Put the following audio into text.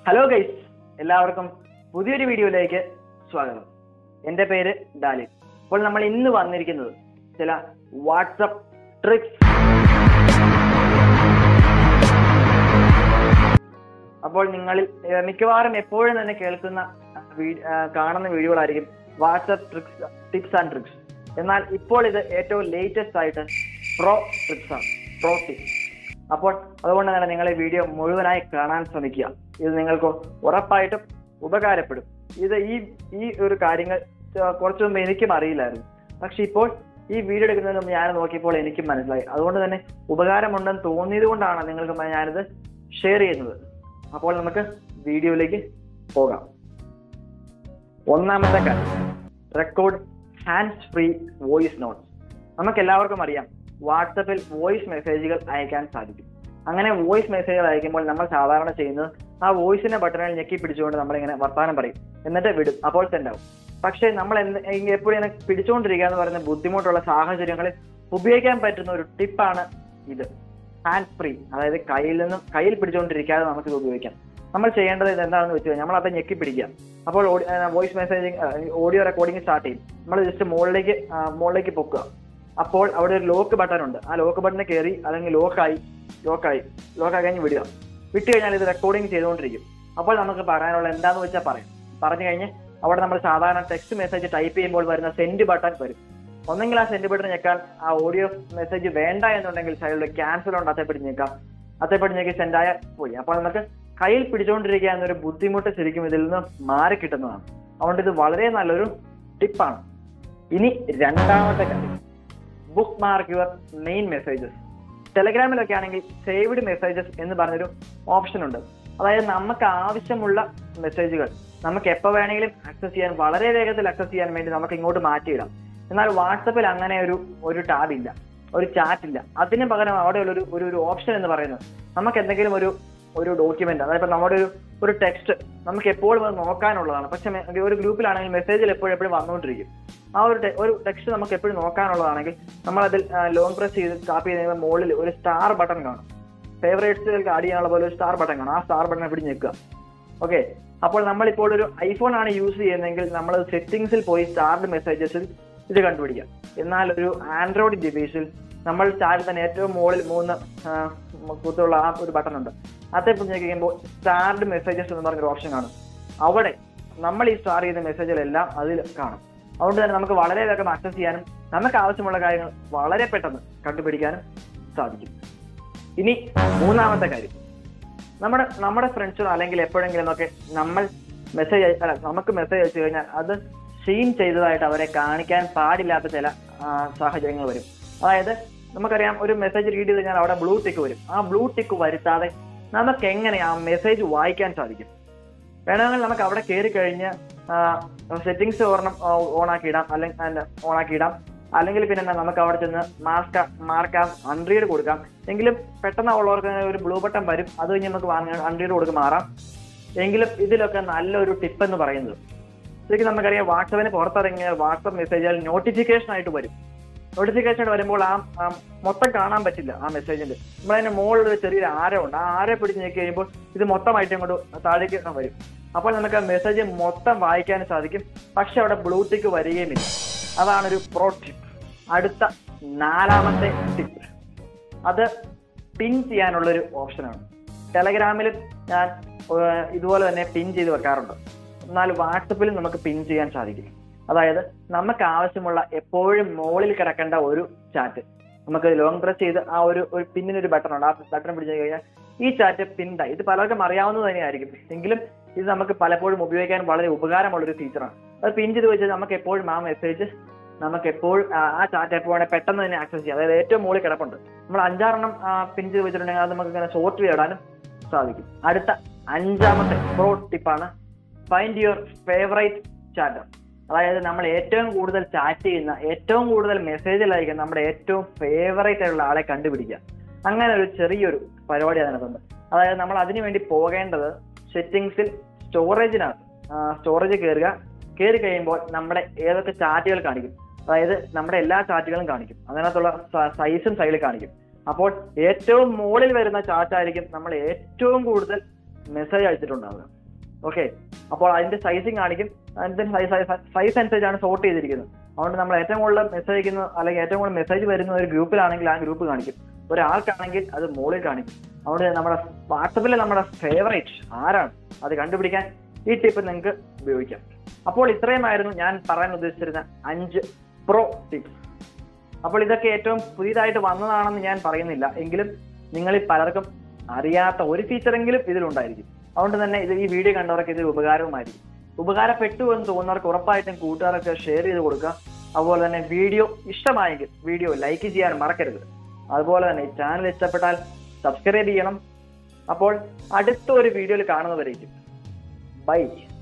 hello guys എല്ലാവർക്കും പുതിയൊരു വീഡിയോയിലേക്ക് സ്വാഗതം എൻ്റെ പേര് ഡാലിൻ അപ്പോൾ നമ്മൾ ഇന്ന് വന്നിരിക്കുന്നത് ചില വാട്സപ്പ് ട്രിക്സ് അപ്പോൾ നിങ്ങളിൽ ഏഹ്, മിക്കവാറും എപ്പോഴും തന്നെ കേൾക്കുന്ന വീ- ആ, കാണുന്ന വീഡിയോകളായിരിക്കും WhatsApp tricks tips and tricks എന്നാൽ ഇപ്പോൾ ഇത് ഏറ്റവും ലേറ്റസ്റ്റ് ആയിട്ട് പ്രോ ട്രിക്സ് ആണ് പ്രോ ടിപ്സ് അപ്പോൾ അതുകൊണ്ട് തന്നെ നിങ്ങൾ ഈ വീഡിയോ മുഴുവനായി കാണാൻ ശ്രമിക്കുക ഇത് നിങ്ങൾക്ക് ഉറപ്പായിട്ടും ഉപകാരപ്പെടും ഇത് ഈ ഈ ഒരു കാര്യങ്ങൾ ച- കുറച്ചു മുമ്പ് എനിക്കും അറിയില്ലായിരുന്നു പക്ഷെ ഇപ്പോൾ ഈ വീഡിയോ എടുക്കുന്നതിന് മുമ്പ് ഞാൻ നോക്കിയപ്പോൾ എനിക്കും മനസ്സിലായി അതുകൊണ്ട് തന്നെ ഉപകാരമുണ്ടെന്ന് തോന്നിയത് കൊണ്ടാണ് നിങ്ങൾക്ക് മ- ഞാനിത് ഷെയർ ചെയ്യുന്നത് അപ്പോൾ നമുക്ക് വീഡിയോയിലേക്ക് പോകാം ഒന്നാമത്തെ കാര്യം record hands free voice notes നമുക്ക് എല്ലാവർക്കും അറിയാം വാട്സപ്പിൽ വോയിസ് മെസ്സേജുകൾ അയക്കാൻ സാധിക്കും അങ്ങനെ വോയിസ് മെസ്സേജുകൾ അയക്കുമ്പോൾ നമ്മൾ സാധാരണ ചെയ്യുന്നത് ആ വോയിസിന്റെ ബട്ടണിൽ ഞെക്കി പിടിച്ചുകൊണ്ട് നമ്മളിങ്ങനെ വർത്തമാനം പറയും എന്നിട്ട് വിടും അപ്പോൾ സെൻഡ് ആവും പക്ഷേ നമ്മൾ എന്ത് ഇങ്ങ- എപ്പോഴും ഇങ്ങനെ പിടിച്ചുകൊണ്ടിരിക്കുക എന്ന് പറയുന്ന ബുദ്ധിമുട്ടുള്ള സാഹചര്യങ്ങളിൽ ഉപയോഗിക്കാൻ പറ്റുന്ന ഒരു ടിപ്പാണ് ഇത് ഹാൻഡ് ഫ്രീ അതായത് കയ്യിൽ നിന്നും കയ്യിൽ പിടിച്ചുകൊണ്ടിരിക്കാതെ നമുക്ക് ഇത് ഉപയോഗിക്കാം നമ്മൾ ചെയ്യേണ്ടത് ഇത് എന്താണെന്ന് വെച്ച് കഴിഞ്ഞാൽ നമ്മൾ അത് ഞെക്കി പിടിക്കുക അപ്പോൾ voice messaging audio recording start ചെയ്യും നമ്മൾ ജസ്റ്റ് മുകളിലേക്ക് ആ, മുകളിലേക്ക് പൊക്കുക അപ്പോൾ അവിടെ ഒരു ലോക്ക് ബട്ടൺ ഉണ്ട് ആ ലോക്ക് ബട്ടണിൽ കയറി അല്ലെങ്കിൽ ലോക്കായി ലോക്കായി ലോക്കായി കഴിഞ്ഞ് വിടുക വിട്ട് കഴിഞ്ഞാൽ ഇത് റെക്കോർഡിംഗ് ചെയ്തുകൊണ്ടിരിക്കും അപ്പോൾ നമുക്ക് പറയാനുള്ള എന്താന്ന് വെച്ചാൽ പറയും പറഞ്ഞു കഴിഞ്ഞ് അവിടെ നമ്മൾ സാധാരണ ടെക്സ്റ്റ് മെസ്സേജ് ടൈപ്പ് ചെയ്യുമ്പോൾ വരുന്ന സെൻഡ് ബട്ടൺ വരും ഒന്നെങ്കിൽ ആ സെൻഡ് ബട്ടൺ ഞെക്കാൻ ആ ഓഡിയോ മെസ്സേജ് വേണ്ട എന്നുണ്ടെങ്കിൽ സൈഡിൽ ക്യാൻസൽ ഉണ്ട് അതേപ്പടി ഞെക്കാം അതേപ്പടി ഞെക്കി സെൻഡ് ആയ പോയി അപ്പോൾ നമുക്ക് കയ്യിൽ പിടിച്ചുകൊണ്ടിരിക്കുക എന്നൊരു ബുദ്ധിമുട്ട് ശരിക്കും ഇതിൽ നിന്ന് മാറി കിട്ടുന്നതാണ് അതുകൊണ്ട് ഇത് വളരെ നല്ലൊരു ടിപ്പാണ് ഇനി രണ്ടാമത്തെ കാര്യം bookmark your main messages ടെലഗ്രാമിലൊക്കെ ആണെങ്കിൽ സേവ്ഡ് മെസ്സേജസ് എന്ന് പറഞ്ഞൊരു ഓപ്ഷൻ ഉണ്ട് അതായത് നമുക്ക് ആവശ്യമുള്ള മെസ്സേജുകൾ നമുക്ക് എപ്പോൾ വേണമെങ്കിലും ആക്സസ് ചെയ്യാൻ വളരെ വേഗത്തിൽ ആക്സസ് ചെയ്യാൻ വേണ്ടി നമുക്ക് ഇങ്ങോട്ട് മാറ്റിയിടാം എന്നാൽ വാട്സപ്പിൽ അങ്ങനെ ഒരു ഒരു ടാബ് ഇല്ല ഒരു ചാറ്റ് ഇല്ല അതിന് പകരം അവിടെ ഒരു ഒരു ഒരു ഓപ്ഷൻ എന്ന് പറയുന്നത് നമുക്ക് എന്തെങ്കിലും ഒരു ഒരു ഡോക്യുമെന്റ് അതായത് ഇപ്പൊ നമ്മുടെ ഒരു ഒരു ടെക്സ്റ്റ് നമുക്ക് എപ്പോഴും അത് നോക്കാനുള്ളതാണ് പക്ഷെ മെ- ഒരു ഗ്രൂപ്പിലാണെങ്കിൽ മെസ്സേജിൽ എപ്പോഴും എപ്പോഴും വന്നുകൊണ്ടിരിക്കും ആ ഒരു ടെ- ഒരു ടെക്സ്റ്റ് നമുക്ക് എപ്പോഴും നോക്കാനുള്ളതാണെങ്കിൽ നമ്മൾ അതിൽ ലോങ് പ്രസ് ചെയ്ത് കാപ്പി ചെയ്ത് കഴിയുമ്പോൾ മുകളിൽ ഒരു സ്റ്റാർ ബട്ടൺ കാണും ഫേവറേറ്റ്സുകൾക്ക് ആഡ് ചെയ്യാനുള്ള പോലെ ഒരു സ്റ്റാർ ബട്ടൺ കാണും ആ സ്റ്റാർ ബട്ടൺ എപ്പിടി ഞെക്കുക ഓക്കെ അപ്പോൾ നമ്മളിപ്പോൾ ഒരു ഐഫോൺ ആണ് യൂസ് ചെയ്യുന്നതെങ്കിൽ നമ്മൾ സെറ്റിംഗ്സിൽ പോയി സ്റ്റാർഡ് മെസ്സേജസിൽ ഇത് കണ്ടുപിടിക്കാം എന്നാൽ ഒരു ആൻഡ്രോയിഡ് ഡിവൈസിൽ നമ്മൾ ചാരി തന്നെ ഏറ്റവും മുകളിൽ മൂന്ന് ആ, കുത്തുള്ള ആ ഒരു ബട്ടൺ ഉണ്ട് അതേ ഞെക്കി കഴിയുമ്പോൾ സ്റ്റാർഡ് മെസ്സേജസ് എന്ന് പറഞ്ഞൊരു ഓപ്ഷൻ കാണും അവിടെ നമ്മൾ ഈ സ്റ്റാർ ചെയ്ത മെസ്സേജുകളെല്ലാം അതിൽ കാണും അതുകൊണ്ട് തന്നെ നമുക്ക് വളരെ വേഗം ആക്സസ് ചെയ്യാനും നമുക്ക് ആവശ്യമുള്ള കാര്യങ്ങൾ വളരെ പെട്ടെന്ന് കണ്ടുപിടിക്കാനും സാധിക്കും ഇനി മൂന്നാമത്തെ കാര്യം നമ്മുടെ നമ്മുടെ ഫ്രണ്ട്സിനോ അല്ലെങ്കിൽ എപ്പോഴെങ്കിലും ഒക്കെ നമ്മൾ മെസ്സേജ് അല്ല നമുക്ക് മെസ്സേജ് അയച്ചു കഴിഞ്ഞാൽ അത് സീൻ ചെയ്തതായിട്ട് അവരെ കാണിക്കാൻ പാടില്ലാത്ത ചില ആ, സാഹചര്യങ്ങൾ വരും അതായത് നമുക്കറിയാം ഒരു മെസ്സേജ് റീഡ് ചെയ്ത് കഴിഞ്ഞാൽ അവിടെ ബ്ലൂ ടിക്ക് വരും ആ ബ്ലൂ ടിക്ക് വരുത്താതെ നമുക്ക് എങ്ങനെ ആ മെസ്സേജ് വായിക്കാൻ സാധിക്കും വേണമെങ്കിൽ നമുക്ക് അവിടെ കയറി കഴിഞ്ഞ് സെറ്റിങ്സ് ഒരെണ്ണം ഓൺ ആക്കിയിടാം അല്ലെങ്കിൽ ഓൺ ആക്കിയിടാം അല്ലെങ്കിൽ പിന്നെ എന്താ നമുക്ക് അവിടെ ചെന്ന് മാർക്ക് മാർക്കാം അൺറീഡ് കൊടുക്കാം എങ്കിലും പെട്ടെന്ന് ഉള്ളവർക്ക് ഒരു ബ്ലൂ ബട്ടൺ വരും അത് കഴിഞ്ഞ് നമുക്ക് അൺറീഡ് കൊടുക്ക് മാറാം എങ്കിലും ഇതിലൊക്കെ നല്ലൊരു ടിപ്പ് എന്ന് പറയുന്നത് ശരിക്കും നമുക്കറിയാം വാട്സപ്പിന് പുറത്തിറങ്ങിയ വാട്സപ്പ് മെസ്സേജുകൾ നോട്ടിഫിക്കേഷൻ ആയിട്ട് വരും നോട്ടിഫിക്കേഷൻ ആയിട്ട് വരുമ്പോൾ ആ ആ മൊത്തം കാണാൻ പറ്റില്ല ആ മെസ്സേജിന്റെ നമ്മളതിന്റെ മുകളിൽ ഒരു ചെറിയൊരു ആരമുണ്ട് ആ ആരെ പിടിച്ച് ഞെക്കി കഴിയുമ്പോൾ ഇത് മൊത്തമായിട്ട് ഇങ്ങോട്ട് താഴേക്ക് വരും അപ്പോൾ നമുക്ക് ആ മെസ്സേജ് മൊത്തം വായിക്കാൻ സാധിക്കും പക്ഷെ അവിടെ ബ്ലൂടിക്ക് വരികയുമില്ല അതാണൊരു പ്രോ ടിപ്പ് അടുത്ത നാലാമത്തെ ടിപ്പ് അത് പിൻ ചെയ്യാനുള്ള ഒരു ഓപ്ഷനാണ് ടെലഗ്രാമിൽ ഞാൻ ഏഹ്, ഇതുപോലെ തന്നെ പിൻ ചെയ്ത് വെക്കാറുണ്ട് എന്നാൽ വാട്സപ്പിൽ നമുക്ക് പിൻ ചെയ്യാൻ സാധിക്കും അതായത് നമുക്ക് ആവശ്യമുള്ള എപ്പോഴും മുകളിൽ കിടക്കേണ്ട ഒരു ചാറ്റ് നമുക്ക് ലോങ് പ്രസ് ചെയ്ത് ആ ഒരു ഒരു പിന്നിന് ഒരു ബട്ടൺ ഉണ്ട് ആ ബട്ടൺ പിടിച്ചു കഴിഞ്ഞാൽ ഈ ചാറ്റ് പിൻഡായി ഇത് പലർക്കും അറിയാവുന്നത് തന്നെയായിരിക്കും എങ്കിലും ഇത് നമുക്ക് പലപ്പോഴും ഉപയോഗിക്കാൻ വളരെ ഉപകാരമുള്ള ഒരു ഫീച്ചറാണ് അത് പിൻ ചെയ്ത് വെച്ചാൽ നമുക്ക് എപ്പോഴും ആ മെസ്സേജ് നമുക്ക് എപ്പോഴും ആ- ആ ചാറ്റ് എപ്പോൾ വേണേൽ പെട്ടെന്ന് തന്നെ ആക്സസ് ചെയ്യാം അതായത് ഏറ്റവും മുകളിൽ കിടപ്പുണ്ട് നമ്മൾ അഞ്ചാറെണ്ണം പിൻ ചെയ്ത് വെച്ചിട്ടുണ്ടെങ്കിൽ അത് നമുക്ക് ഇങ്ങനെ സോർട്ട് ചെയ്തിടാനും സാധിക്കും അടുത്ത അഞ്ചാമത്തെ പ്രോ ടിപ്പാണ് ഫൈൻഡ് യുവർ ഫേവറേറ്റ് ചാറ്റർ അതായത് നമ്മൾ ഏറ്റവും കൂടുതൽ ചാറ്റ് ചെയ്യുന്ന ഏറ്റവും കൂടുതൽ മെസ്സേജിൽ അയക്കുന്ന നമ്മുടെ ഏറ്റവും ഫേവറേറ്റ് ആയിട്ടുള്ള ആളെ കണ്ടുപിടിക്കുക അങ്ങനെ ഒരു ചെറിയൊരു പരിപാടി അതിനകത്തുണ്ട് അതായത് നമ്മൾ അതിനു വേണ്ടി പോകേണ്ടത് സെറ്റിങ്സിൽ സ്റ്റോറേജിനകത്ത് സ്റ്റോറേജ് കയറുക കയറി കഴിയുമ്പോൾ നമ്മുടെ ഏതൊക്കെ ചാറ്റുകൾ കാണിക്കും അതായത് നമ്മുടെ എല്ലാ ചാറ്റുകളും കാണിക്കും അതിനകത്തുള്ള സൈസും സൈഡിൽ കാണിക്കും അപ്പോൾ ഏറ്റവും മുകളിൽ വരുന്ന ചാറ്റ് ആയിരിക്കും നമ്മൾ ഏറ്റവും കൂടുതൽ മെസ്സേജ് അയച്ചിട്ടുണ്ടാവുക ഓക്കെ അപ്പോൾ അതിന്റെ സൈസിങ് കാണിക്കും അതിന്റെ സൈസ് അനുസരിച്ചാണ് സോർട്ട് ചെയ്തിരിക്കുന്നത് അതുകൊണ്ട് നമ്മൾ ഏറ്റവും കൂടുതൽ മെസ്സേജ് അയക്കുന്ന അല്ലെങ്കിൽ ഏറ്റവും കൂടുതൽ മെസ്സേജ് വരുന്ന ഒരു ഗ്രൂപ്പിലാണെങ്കിൽ ആ ഗ്രൂപ്പ് കാണിക്കും ഒരാൾക്കാണെങ്കിൽ അത് മുകളിൽ കാണിക്കും അതുകൊണ്ട് നമ്മുടെ വാട്സപ്പിൽ നമ്മുടെ ഫേവറേറ്റ് ആരാണ് അത് കണ്ടുപിടിക്കാൻ ഈ ടിപ്പ് നിങ്ങൾക്ക് ഉപയോഗിക്കാം അപ്പോൾ ഇത്രയുമായിരുന്നു ഞാൻ പറയാൻ ഉദ്ദേശിച്ചിരുന്ന അഞ്ച് പ്രോ ടിപ്സ് അപ്പോൾ ഇതൊക്കെ ഏറ്റവും പുതിയതായിട്ട് വന്നതാണെന്ന് ഞാൻ പറയുന്നില്ല എങ്കിലും നിങ്ങളിൽ പലർക്കും അറിയാത്ത ഒരു ഫീച്ചറെങ്കിലും ഇതിലുണ്ടായിരിക്കും അതുകൊണ്ട് തന്നെ ഇത് ഈ വീഡിയോ കണ്ടവർക്ക് ഇതിൽ ഉപകാരവുമായിരിക്കും ഉപകാരപ്പെട്ടു എന്ന് തോന്നുന്നവർക്ക് ഉറപ്പായിട്ടും കൂട്ടുകാരൊക്കെ ഷെയർ ചെയ്ത് കൊടുക്കുക അതുപോലെ തന്നെ വീഡിയോ ഇഷ്ടമായെങ്കിൽ വീഡിയോ ലൈക്ക് ചെയ്യാൻ മറക്കരുത് അതുപോലെ തന്നെ ഈ ചാനൽ ഇഷ്ടപ്പെട്ടാൽ സബ്സ്ക്രൈബ് ചെയ്യണം അപ്പോൾ അടുത്ത ഒരു വീഡിയോയിൽ കാണുന്നവരേക്കും ബൈ